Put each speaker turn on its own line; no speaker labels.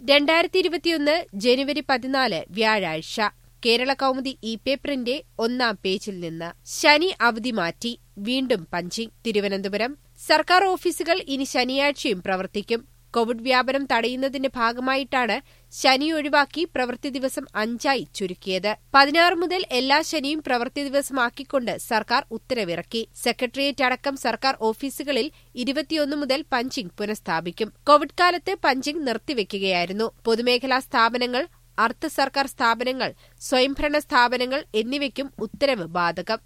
രണ്ടായിരത്തി ഇരുപത്തിയൊന്ന് ജനുവരി പതിനാല് വ്യാഴാഴ്ച കേരള കൗമുദി ഇ പേപ്പറിന്റെ ഒന്നാം പേജിൽ നിന്ന് ശനി അവധി മാറ്റി വീണ്ടും പഞ്ചിങ് തിരുവനന്തപുരം സർക്കാർ ഓഫീസുകൾ ഇനി ശനിയാഴ്ചയും പ്രവർത്തിക്കും കോവിഡ് വ്യാപനം തടയുന്നതിന്റെ ഭാഗമായിട്ടാണ് ശനി ഒഴിവാക്കി പ്രവൃത്തി ദിവസം അഞ്ചായി ചുരുക്കിയത് പതിനാറ് മുതൽ എല്ലാ ശനിയും പ്രവൃത്തി ദിവസമാക്കിക്കൊണ്ട് സർക്കാർ ഉത്തരവിറക്കി സെക്രട്ടേറിയറ്റ് അടക്കം സർക്കാർ ഓഫീസുകളിൽ ഇരുപത്തിയൊന്ന് മുതൽ പഞ്ചിങ് പുനഃസ്ഥാപിക്കും കോവിഡ് കാലത്ത് പഞ്ചിങ് നിർത്തിവെക്കുകയായിരുന്നു പൊതുമേഖലാ സ്ഥാപനങ്ങൾ അർദ്ധ സർക്കാർ സ്ഥാപനങ്ങൾ സ്വയംഭരണ സ്ഥാപനങ്ങൾ എന്നിവയ്ക്കും ഉത്തരവ് ബാധകം